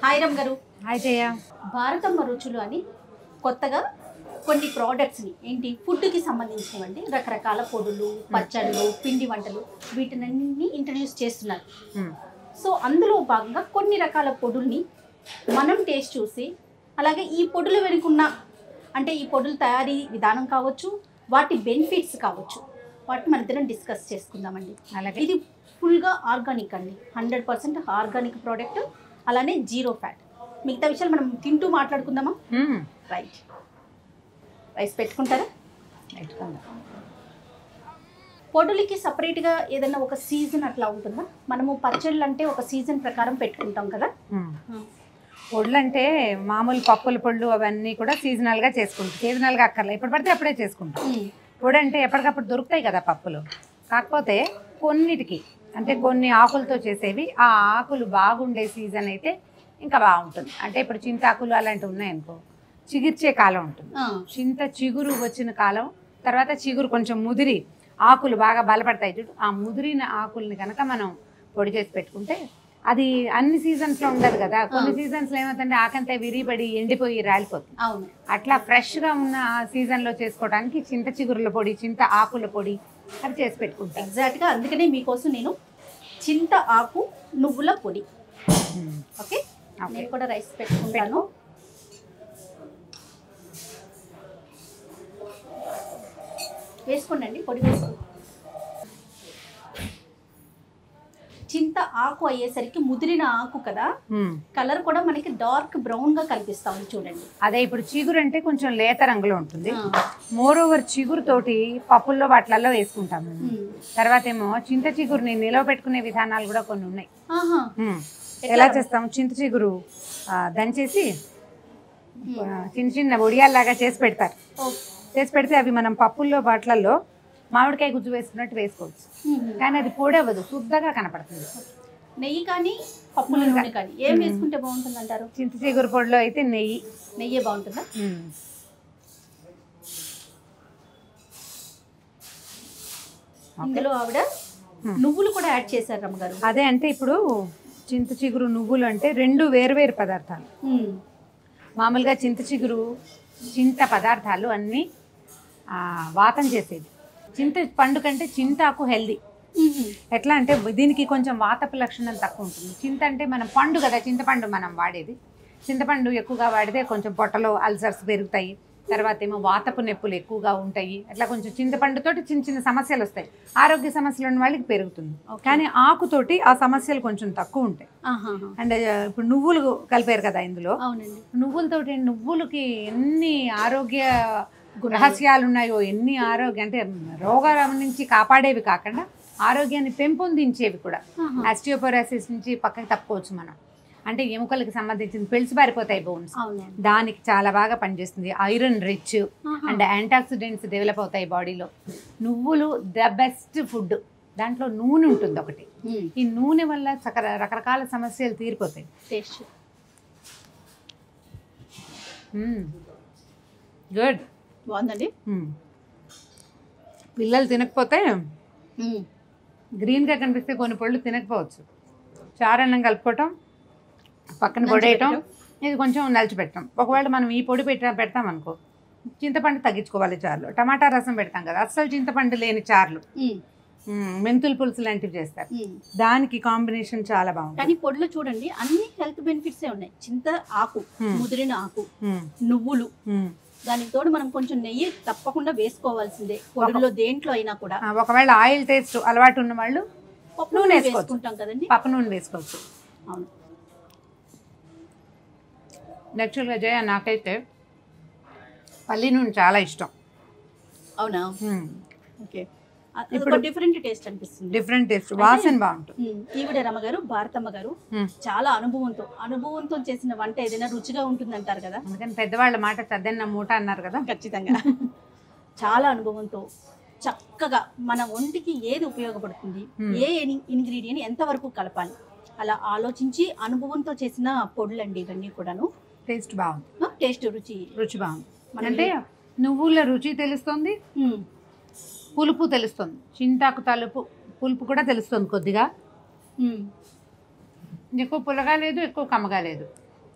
Hi రమ్ గారు అయితే భారతమ్మ రుచులు అని కొత్తగా కొన్ని ప్రోడక్ట్స్ని ఏంటి ఫుడ్కి సంబంధించినవండి రకరకాల పొడులు పచ్చళ్ళు పిండి వంటలు వీటినన్నీ ఇంట్రడ్యూస్ చేస్తున్నారు సో అందులో భాగంగా కొన్ని రకాల పొడుల్ని మనం టేస్ట్ చూసి అలాగే ఈ పొడులు వెనుకున్న అంటే ఈ పొడుల తయారీ విధానం కావచ్చు వాటి బెనిఫిట్స్ కావచ్చు వాటిని మన ఇద్దరం డిస్కస్ చేసుకుందామండి అలాగే ఇది ఫుల్గా ఆర్గానిక్ అండి హండ్రెడ్ పర్సెంట్ ఆర్గానిక్ ప్రోడక్ట్ అలానే జీరో ఫ్యాట్ మిగతా విషయాలు మనం తింటూ మాట్లాడుకుందామా మ్మ్. రైట్ రైస్ పెట్టుకుంటారా పెట్టుకుందాం. పొడులకి సపరేట్గా ఏదైనా ఒక సీజన్ అట్లా ఉంటుందా మనము పచ్చళ్ళు అంటే ఒక సీజన్ ప్రకారం పెట్టుకుంటాం కదా మ్మ్. పొడులు అంటే మామూలు పప్పుల పొళ్ళు అవన్నీ కూడా సీజనల్గా చేసుకుంటాం సీజనల్గా అక్కర్లే ఎప్పుడు పడితే అప్పుడే చేసుకుంటాం పొడి అంటే ఎప్పటికప్పుడు దొరుకుతాయి కదా పప్పులు కాకపోతే కొన్నిటికి అంటే కొన్ని ఆకులతో చేసేవి ఆ ఆకులు బాగుండే సీజన్ అయితే ఇంకా బాగుంటుంది అంటే ఇప్పుడు చింతాకులు అలాంటివి ఉన్నాయనుకో చిగిర్చే కాలం ఉంటుంది చింత చిగురు వచ్చిన కాలం తర్వాత చిగురు కొంచెం ముదిరి ఆకులు బాగా బలపడతాయి చూడు ఆ ముదిరిన ఆకుల్ని కనుక మనం పొడి చేసి పెట్టుకుంటే అది అన్ని సీజన్స్లో ఉండదు కదా కొన్ని సీజన్స్లో ఏమవుతుందంటే ఆకంతా విరిపడి ఎండిపోయి రాలిపోతుంది అవును అట్లా ఫ్రెష్గా ఉన్న ఆ సీజన్లో చేసుకోవడానికి చింత చిగురుల పొడి చింత ఆకుల పొడి అవి చేసి పెట్టుకుంటాం ఎగ్జాక్ట్గా అందుకనే మీకోసం నేను చింత ఆకు నువ్వుల పొడి ఓకే ఓకే. నేను కూడా రైస్ పెట్టుకుంటాను వేసుకోండి పొడి వేసుకో చింత ఆకు అయ్యేసరికి ముదిరిన ఆకు కదా మ్మ్. కలర్ కూడా మనకి డార్క్ బ్రౌన్ గా కనిపిస్తా ఉంది చూడండి అదే ఇప్పుడు చిగురు అంటే కొంచెం లేత రంగులో ఉంటుంది ఆ, మోర్ ఓవర్ చిగురు తోటి పప్పుల్లో వాటిలలో వేసుకుంటాం మేము. ఉమ్. తర్వాత ఏమో చింత చిగురుని నిలవ పెట్టుకునే విధానాలు కూడా కొన్ని ఉన్నాయి ఆహా మ్మ్. ఎలా చేస్తాం చింత చిగురు ఆ, దంచేసి ఆ, చిన్న చిన్న ఒడియాల్లాగా చేసి పెడతారు ఓ, చేసి పెడితే అవి మనం పప్పుల్లో వాటిలలో మామిడికాయ గుజ్జు వేసుకున్నట్టు వేసుకోవచ్చు ఉమ్. కానీ అది పొడవదు శుద్ధంగా కనపడుతుంది నెయ్యి కానీ పప్పుల నూనె కానీ ఏం వేసుకుంటే బాగుంటుంది అంటారు చింత చిగురు పొడిలో అయితే నెయ్యి నెయ్యే బాగుంటుందా మ్మ్. ఇందులో ఆవిడ నువ్వులు కూడా యాడ్ చేశారు రమ్మగారు అదే అంటే ఇప్పుడు చింత చిగురు నువ్వులు అంటే రెండు వేరువేరు పదార్థాలు ఉమ్. మామూలుగా చింత చిగురు చింత పదార్థాలు అన్నీ ఆ, వాతం చేసేది చింత పండు కంటే చింతాకు హెల్దీ ఉమ్. ఎట్లా అంటే దీనికి కొంచెం వాతపు లక్షణం తక్కువ ఉంటుంది చింత అంటే మనం పండు కదా చింతపండు మనం వాడేది చింతపండు ఎక్కువగా వాడితే కొంచెం పొట్టలో అల్సర్స్ పెరుగుతాయి తర్వాత ఏమో వాతపు నొప్పులు ఎక్కువగా ఉంటాయి అట్లా కొంచెం చింతపండుతోటి చిన్న చిన్న సమస్యలు వస్తాయి ఆరోగ్య సమస్యలు ఉన్న వాళ్ళకి పెరుగుతుంది Okay. కానీ ఆకుతోటి ఆ సమస్యలు కొంచెం తక్కువ ఉంటాయి ఆహాహా. అండ్ ఇప్పుడు నువ్వులు కలిపారు కదా ఇందులో అవునండి నువ్వులతోటి నువ్వులకి ఎన్ని ఆరోగ్య రహస్యాలు ఉన్నాయో ఎన్ని ఆరోగ్య అంటే రోగాల నుంచి కాపాడేవి కాకుండా ఆరోగ్యాన్ని పెంపొందించేవి కూడా ఆహా. ఆస్టియోపోరాసిస్ నుంచి పక్కకి తప్పుకోవచ్చు మనం అంటే ఎముకలకు సంబంధించిన పెళ్సి పారిపోతాయి బోన్స్ అవునండి దానికి చాలా బాగా పనిచేస్తుంది ఐరన్ రిచ్ ఆహా. అండ్ యాంటాక్సిడెంట్స్ డెవలప్ అవుతాయి బాడీలో నువ్వులు ద బెస్ట్ ఫుడ్ దాంట్లో నూనె ఉంటుంది ఒకటి ఉమ్. ఈ నూనె వల్ల సకర రకరకాల సమస్యలు తీరిపోతాయి టేస్ట్ గుడ్ బాగుందండి పిల్లలు తినకపోతే ఉమ్. గ్రీన్గా కనిపిస్తే కొన్ని పళ్ళు తినకపోవచ్చు చారన్నం కలుపుకోవటం పక్కన పొడేయటం ఇది కొంచెం నలిచిపెట్టడం ఒకవేళ మనం ఈ పొడి పెట్ట పెడతాం అనుకో చింతపండు తగ్గించుకోవాలి చారులో టమాటా రసం పెడతాం కదా అస్సలు చింతపండు లేని చారులు ఉమ్. మ్మ్, మెంతుల పులుసు లాంటివి చేస్తారు ఉమ్. దానికి కాంబినేషన్ చాలా బాగుంటుంది కానీ పొడిలో చూడండి అన్ని హెల్త్ బెనిఫిట్స్ ఉన్నాయి చింత ఆకు Hmm. ముదిరిన ఆకు మ్మ్, నువ్వులు మ్మ్. దానికి తోడు మనం కొంచెం నెయ్యి తప్పకుండా వేసుకోవాల్సిందే పొడిలో దేంట్లో అయినా కూడా ఆ, ఒకవేళ ఆయిల్ టేస్ట్ అలవాటు ఉన్న వాళ్ళు పప్పు నూనె నూనె వేసుకోవచ్చు. వేసుకుంటాం కదండి పప్పు నూనె వేసుకోవచ్చు అవును యాక్చువల్గా జయ నాకైతే పల్లి నూనె చాలా ఇష్టం అవునా మ్మ్. ఓకే ఇప్పుడు- డిఫరెంట్ టేస్ట్ అనిపిస్తుంది డిఫరెంట్ టేస్ట్ వాసన బాగుంటుంది ఉమ్, ఈవిడ రమ గారు భారతమ్మ గారు మ్మ్. చాలా అనుభవంతో అనుభవంతో చేసిన వంట ఏదైనా రుచిగా ఉంటుంది అంటారు కదా అందుకని పెద్దవాళ్ళ మాట చద్దన్న మూట అన్నారు కదా ఖచ్చితంగా చాలా అనుభవంతో చక్కగా మన ఒంటికి ఏది ఉపయోగపడుతుంది Hmm. ఏ ఇంగ్రీడియంట్ ఎంతవరకు కలపాలి అలా ఆలోచించి అనుభవంతో చేసిన పొడులండి ఇవన్నీ కూడాను టేస్ట్ బాగుంది టేస్ట్ రుచి రుచి బాగుంది మనం అంటే నువ్వుల రుచి తెలుస్తుంది ఉమ్, పులుపు తెలుస్తుంది చింతాకు తలుపు పులుపు కూడా తెలుస్తుంది కొద్దిగా ఉమ్, ఎక్కువ పుల్లగా లేదు ఎక్కువ కమ్మగా లేదు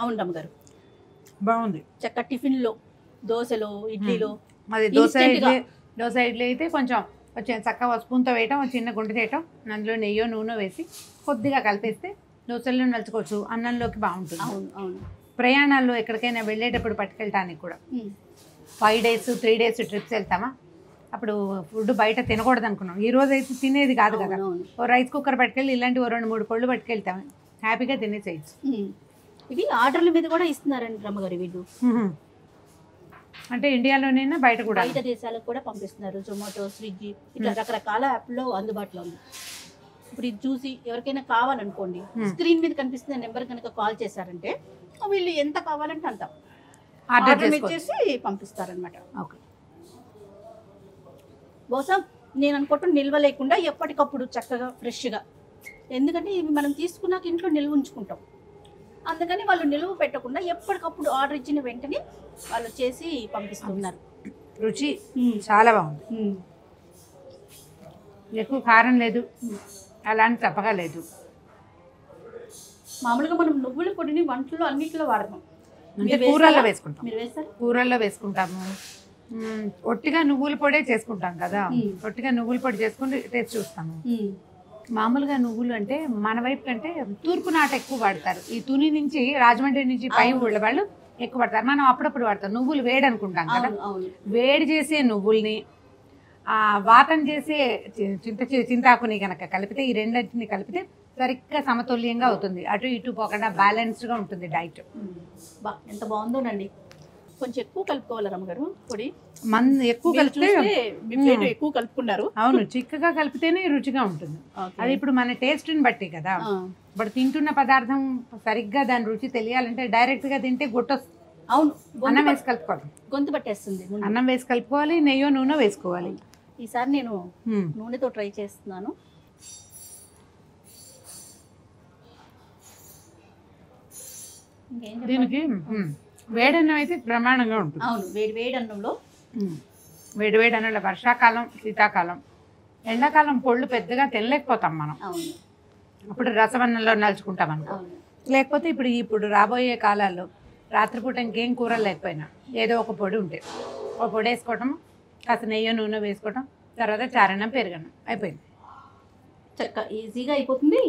అవును రమ్మగారు బాగుంది చక్క టిఫిన్లో దోశలో ఇడ్లీలో అది దోశ Instant గా. ఇడ్లీ దోశ ఇడ్లీ అయితే కొంచెం కొంచెం చక్కగా స్పూన్తో వేయటం ఒక చిన్న గుంట తీయటం అందులో నెయ్యో నూనె వేసి కొద్దిగా కలిపేస్తే దోశల్లో నలుచుకోవచ్చు అన్నంలోకి బాగుంటుంది అవును అవును ప్రయాణాల్లో ఎక్కడికైనా వెళ్ళేటప్పుడు పట్టుకెళ్ళటానికి కూడా ఉమ్. Five days three days trips వెళ్తామా అప్పుడు ఫుడ్ బయట తినకూడదు అనుకున్నాం ఈ రోజు అయితే తినేది కాదు కదా అవును, అవును. ఓ రైస్ కుక్కర్ పట్టుకెళ్ళి ఇలాంటి ఓ రెండు మూడు పళ్ళు పట్టుకెళ్తాం హ్యాపీగా తినేసేయచ్చు ఉమ్. ఇవి ఆర్డర్ల మీద కూడా ఇస్తున్నారండి రమ్మగారు వీళ్ళు అంటే ఇండియాలోనైనా బయట కూడా బయట దేశాలకు కూడా పంపిస్తున్నారు జొమాటో స్విగ్గీ ఇట్లా రకరకాల యాప్లో అందుబాటులో ఉంది ఇప్పుడు ఇది చూసి ఎవరికైనా కావాలనుకోండి Hmm. స్క్రీన్ మీద కనిపిస్తున్న నెంబర్ కనుక కాల్ చేశారంటే వీళ్ళు ఎంత కావాలంటే అంత ఆర్డర్ ఆర్డర్ చేసుకోవచ్చు ఇచ్చేసి పంపిస్తారనమాట ఓకే బహుశా నేను అనుకోవటం నిల్వ లేకుండా ఎప్పటికప్పుడు చక్కగా ఫ్రెష్గా ఎందుకంటే ఇవి మనం తీసుకున్నాక ఇంట్లో నిల్వ ఉంచుకుంటాం అందుకని వాళ్ళు నిల్వ పెట్టకుండా ఎప్పటికప్పుడు ఆర్డర్ ఇచ్చిన వెంటనే వాళ్ళు చేసి పంపిస్తున్నారు రుచి చాలా బాగుంది ఉమ్. ఎక్కువ కారం లేదు అలాంటి తప్పగా లేదు మామూలుగా మనం నువ్వుల పొడిని వంటలో అన్నిట్లో వాడతాం అంటే మీరు కూరల్లో వేస్తారా? వేసుకుంటాం మీరు వేస్తారు కూరల్లో వేసుకుంటాము మ్మ్, ఒట్టిగా నువ్వుల పొడే చేసుకుంటాం కదా మ్మ్. ఒట్టిగా నువ్వుల పొడి చేసుకుని టేస్ట్ చూస్తాము మామూలుగా నువ్వులు అంటే మన వైపు కంటే తూర్పు నాట ఎక్కువ వాడతారు ఈ తుని నుంచి రాజమండ్రి నుంచి పై అవును. ఊళ్ళ వాళ్ళు ఎక్కువ పడతారు మనం అప్పుడప్పుడు వాడతాం నువ్వులు వేడి అనుకుంటాం కదా అవును అవును వేడి చేసే నువ్వుల్ని ఆ వాతం చేసే చి- చింత చి- చింతాకుని కనుక కలిపితే ఈ రెండింటిని కలిపితే సరిగ్గా సమతుల్యంగా అవుతుంది అటు ఇటు పోకుండా బ్యాలెన్స్డ్గా ఉంటుంది డైట్ ఉమ్. బా ఎంత బాగుందోనండి కొంచెం ఎక్కువ కలుపుకోవాలి రమ్మగారు పొడి మన ఎక్కువ మీరు కలిపితే చూస్తే మీ ప్లేట్ మ్మ్. ఎక్కువ కలుపుకున్నారు అవును చిక్కగా కలిపితేనే రుచిగా ఉంటుంది ఓకే. అది ఇప్పుడు మన టేస్ట్ని బట్టి కదా ఆ, ఇప్పుడు తింటున్న పదార్థం సరిగ్గా దాని రుచి తెలియాలంటే డైరెక్ట్గా తింటే గుట్టొస్తుంది అవును అన్నం గొంతు వేసి కలుపుకోవాలి పట్- గొంతు పట్టేస్తుంది ముందు. అన్నం వేసి కలుపుకోవాలి నెయ్యో నూనె వేసుకోవాలి ఈసారి నేను మ్మ్. నూనెతో ట్రై చేస్తున్నాను ఇంకేం చెప్పాలి? దీనికి మ్మ్, వేడన్నం అయితే ప్రమాణంగా ఉంటుంది అవును వేడి వేడి అన్నంలో మ్మ్. వేడి వేడి అన్నంలో వర్షాకాలం శీతాకాలం ఎండాకాలం పొళ్ళు పెద్దగా తినలేకపోతాం మనం అవును అప్పుడు రసవన్నంలో నలుచుకుంటాం అనుకో అవును లేకపోతే ఇప్పుడు ఇప్పుడు రాబోయే కాలాల్లో రాత్రిపూట ఇంకేం కూరలు లేకపోయినా ఏదో ఒక పొడి ఉంటుంది ఒక పొడి వేసుకోవటం కాస్త నెయ్యి నూనె వేసుకోవటం తర్వాత చారణం పెరగడం అయిపోయింది చక్క ఈజీగా అయిపోతుంది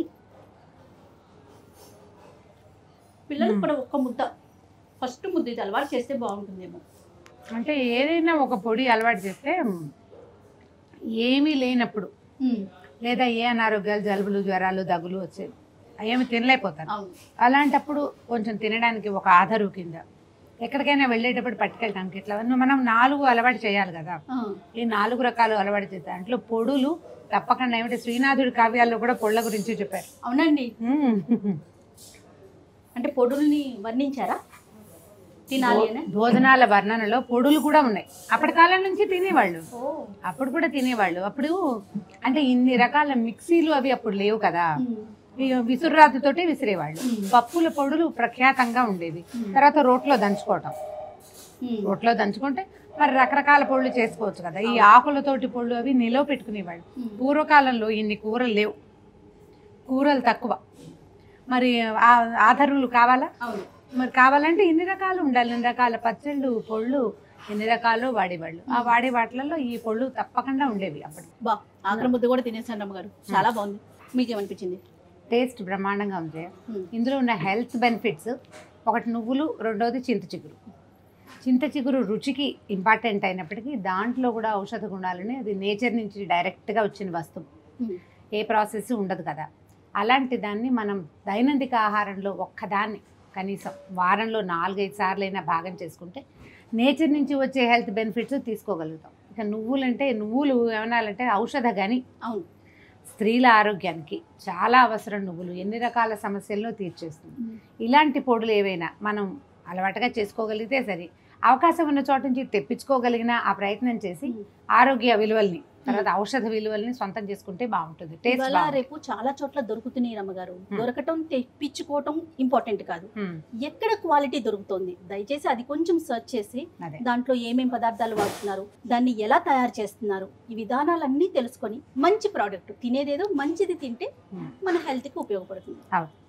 పిల్లలకు కూడా ఒక్క ముద్ద ఫస్ట్ ముద్ద ఇది అలవాటు చేస్తే బాగుంటుందేమో అంటే ఏదైనా ఒక పొడి అలవాటు చేస్తే ఏమీ లేనప్పుడు ఉమ్, లేదా ఏ అనారోగ్యాలు జలుబులు జ్వరాలు దగ్గులు వచ్చేవి ఏమి తినలేకపోతారు అవును అలాంటప్పుడు కొంచెం తినడానికి ఒక ఆధారు కింద ఎక్కడికైనా వెళ్ళేటప్పుడు పట్టుకెళ్ళడానికి ఇట్లా మనం నాలుగు అలవాటు చేయాలి కదా ఆ, ఈ నాలుగు రకాలు అలవాటు చేస్తే దాంట్లో పొడులు తప్పకుండా ఏమిటి శ్రీనాథుడి కావ్యాల్లో కూడా పొళ్ళ గురించి చెప్పారు అవునండి మ్మ్. అంటే పొడుల్ని వర్ణించారా తినాలి అని భోజనాల వర్ణనలో పొడులు కూడా ఉన్నాయి అప్పటి కాలం నుంచి తినేవాళ్ళు ఓ అప్పుడు కూడా తినేవాళ్ళు అప్పుడు అంటే ఇన్ని రకాల మిక్సీలు అవి అప్పుడు లేవు కదా ఉమ్, ఈ విసురురాతితోటి విసిరేవాళ్ళు మ్మ్. పప్పుల పొడులు ప్రఖ్యాతంగా ఉండేవి తర్వాత రోట్లో దంచుకోవటం ఉమ్, రోట్లో దంచుకుంటే మరి రకరకాల పొళ్ళు చేసుకోవచ్చు కదా ఈ ఆకులతోటి పొళ్ళు అవి నిలవ పెట్టుకునేవాళ్ళు ఉమ్, పూర్వకాలంలో ఇన్ని కూరలు లేవు కూరలు తక్కువ మరి ఆ- ఆధారులు కావాలా అవును మరి కావాలంటే ఇన్ని రకాలు ఉండాలి ఇన్ని రకాల పచ్చళ్ళు పొళ్ళు ఎన్ని రకాలు వాడేవాళ్ళు ఆ వాడే వాటిలలో ఈ పొళ్ళు తప్పకుండా ఉండేవి అప్పుడు బా ఆఖరి ముద్ద కూడా తినేసాను అమ్మగారు చాలా బాగుంది మీకేమనిపించింది టేస్ట్ బ్రహ్మాండంగా ఉంది ఉమ్, ఇందులో ఉన్న హెల్త్ బెనిఫిట్స్ ఒకటి నువ్వులు రెండోది చింత చిగురు చింత చిగురు రుచికి ఇంపార్టెంట్ అయినప్పటికీ దాంట్లో కూడా ఔషధ గుణాలని అది నేచర్ నుంచి డైరెక్ట్గా వచ్చిన వస్తువు ఉమ్, ఏ ప్రాసెస్ ఉండదు కదా అలాంటి దాన్ని మనం దైనందిక ఆహారంలో ఒక్కదాన్ని కనీసం వారంలో నాలుగైదు సార్లు అయినా భాగం చేసుకుంటే నేచర్ నుంచి వచ్చే హెల్త్ బెనిఫిట్స్ తీసుకోగలుగుతాం ఇక నువ్వులంటే నువ్వులు ఏమనాలంటే ఔషధ గని అవును స్త్రీల ఆరోగ్యానికి చాలా అవసరం నువ్వులు ఎన్ని రకాల సమస్యలను తీర్చేస్తుంది ఉమ్, ఇలాంటి పొడులు ఏవైనా మనం అలవాటుగా చేసుకోగలిగితే సరే అవకాశం ఉన్న చోట నుంచి తెప్పించుకోగలిగిన ఆ ప్రయత్నం చేసి ఉమ్. ఆరోగ్య విలువల్ని తర్వాత ఔషధ విలువల్ని సొంతం చేసుకుంటే బాగుంటుంది టేస్ట్ ఇవాళ బాగుంటుంది. రేపు చాలా చోట్ల దొరుకుతున్నాయి రమ్మగారు ఉమ్. దొరకటం తెప్పించుకోవటం ఇంపార్టెంట్ కాదు ఉమ్, ఎక్కడ క్వాలిటీ దొరుకుతుంది దయచేసి అది కొంచెం సెర్చ్ చేసి అదే దాంట్లో ఏమేం పదార్థాలు వాడుతున్నారు దాన్ని ఎలా తయారు చేస్తున్నారు ఈ విధానాలన్నీ తెలుసుకొని మంచి ప్రోడక్ట్ తినేదేదో మంచిది తింటే ఉమ్. మన హెల్త్కి ఉపయోగపడుతుంది అవును